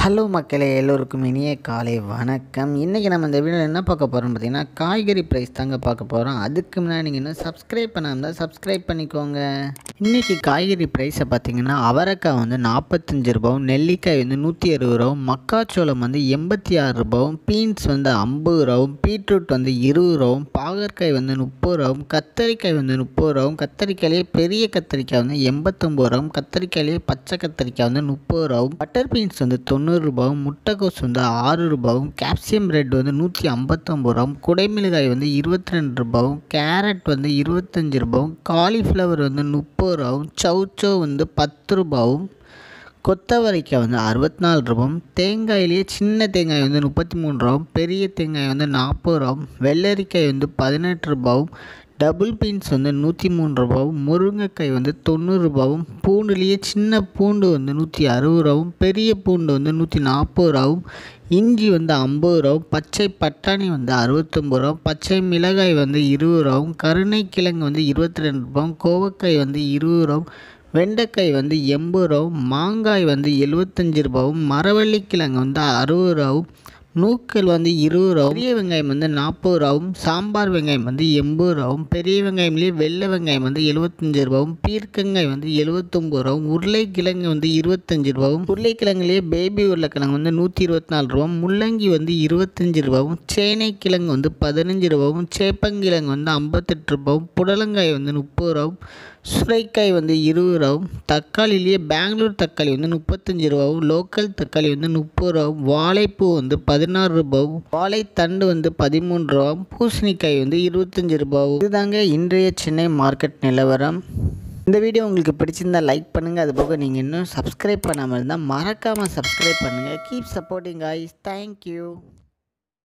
hello மக்களே எல்லோருக்கும் இனிய காலை வணக்கம் இன்றைக்கி நம்ம இந்த வீடியோவில் என்ன பார்க்க போகிறோம் பார்த்தீங்கன்னா காய்கறி ப்ரைஸ் தாங்க பார்க்க போகிறோம் அதுக்கு முன்னாடி நீங்கள் இன்னும் சப்ஸ்கிரைப் பண்ணாமல் சப்ஸ்கிரைப் பண்ணிக்கோங்க இன்றைக்கி காய்கறி ப்ரைஸை பார்த்தீங்கன்னா அவரைக்காய் வந்து நாற்பத்தஞ்சு ரூபாவும் நெல்லிக்காய் வந்து நூற்றி அறுபது ரூபாவும் மக்காச்சோளம் வந்து எண்பத்தி ஆறு ரூபாவும் பீன்ஸ் வந்து ஐம்பது ரூபாவும் பீட்ரூட் வந்து இருபது ரூபாவும் பாகற்காய் வந்து முப்பது ரூபாவும் கத்தரிக்காய் வந்து முப்பது ரூபாவும் கத்தரிக்காயிலே பெரிய கத்தரிக்காய் வந்து எண்பத்தொம்பது ரூபாவும் கத்தரிக்காயிலே பச்சை கத்தரிக்காய் வந்து முப்பது ரூபாவும் பட்டர் பீன்ஸ் வந்து தொண்ணூறு ரூபாவும் முட்டைக்கோஸ் வந்து ஆறு ரூபாவும் கேப்சியம் ரெட் வந்து நூற்றி ஐம்பத்தொம்பது ரூபாவும் குடைமிளகாய் வந்து இருபத்தி ரெண்டு ரூபாவும் கேரட் வந்து இருபத்தஞ்சி ரூபாவும் காலிஃப்ளவர் வந்து முப்பது ரூபாவும் சௌச்சோ வந்து பத்து ரூபாவும் கொத்தவரைக்காய் வந்து அறுபத்தி நாலு ரூபாவும் தேங்காயிலேயே சின்ன தேங்காய் வந்து முப்பத்தி மூணு ரூபாவும் பெரிய தேங்காய் வந்து நாற்பது ரூபாவும் வெள்ளரிக்காய் வந்து பதினெட்டு ரூபாவும் டபுள் பீன்ஸ் வந்து நூற்றி மூணு ரூபாவும் முருங்கைக்காய் வந்து தொண்ணூறு ரூபாவும் பூண்டுலேயே சின்ன பூண்டு வந்து நூற்றி அறுபது ரூபாவும் பெரிய பூண்டு வந்து நூற்றி நாற்பது ரூபாவும் இஞ்சி வந்து ஐம்பது ரூபாவும் பச்சை பட்டாணி வந்து அறுபத்தொம்பது ரூபா பச்சை மிளகாய் வந்து இருபது ரூபாவும் கருணைக்கிழங்கு வந்து இருபத்தி ரெண்டு ரூபாவும் கோவக்காய் வந்து இருபது ரூபாவும் வெண்டைக்காய் வந்து எண்பது ரூபாவும் மாங்காய் வந்து எழுபத்தஞ்சி ரூபாவும் மரவள்ளிக்கிழங்கு வந்து அறுபது ரூபாவும் நூக்கல் வந்து இருபது ரூபாவும் பெரிய வெங்காயம் வந்து நாற்பது ரூபாவும் சாம்பார் வெங்காயம் வந்து எண்பது ரூபாவும் பெரிய வெங்காயம்லேயே வெள்ளை வெங்காயம் வந்து எழுபத்தஞ்சி ரூபாவும் பீர்க்கங்காய் வந்து எழுபத்தொம்பது ரூபாவும் உருளைக்கிழங்கு வந்து இருபத்தஞ்சி ரூபாவும் உருளைக்கிழங்குலேயே பேபி உருளைக்கிழங்கு வந்து நூற்றி இருபத்தி நாலு ரூபாவும் முள்ளங்கி வந்து இருபத்தஞ்சி ரூபாவும் சேனை கிழங்கு வந்து பதினஞ்சு ரூபாவும் சேப்பங்கிழங்கு வந்து ஐம்பத்தெட்டு ரூபாவும் புடலங்காய் வந்து முப்பது ரூபாவும் சுரைக்காய் வந்து இருபது ரூபாவும் தக்காளிலேயே பெங்களூர் தக்காளி வந்து முப்பத்தஞ்சு ரூபாவும் லோக்கல் தக்காளி வந்து முப்பது ரூபாவும் வாழைப்பூ வந்து பதினாறு ரூபாவும் வாழைத்தண்டு வந்து பதிமூணு ரூபாவும் பூசணிக்காய் வந்து இருபத்தஞ்சி ரூபாவும் இதுதாங்க இன்றைய சென்னை மார்க்கெட் நிலவரம் இந்த வீடியோ உங்களுக்கு பிடிச்சிருந்தா லைக் பண்ணுங்கள் அது போக நீங்கள் இன்னும் சப்ஸ்கிரைப் பண்ணாமல் இருந்தால் மறக்காமல் சப்ஸ்கிரைப் பண்ணுங்கள் கீப் சப்போர்ட்டிங் காய்ஸ் தேங்க்யூ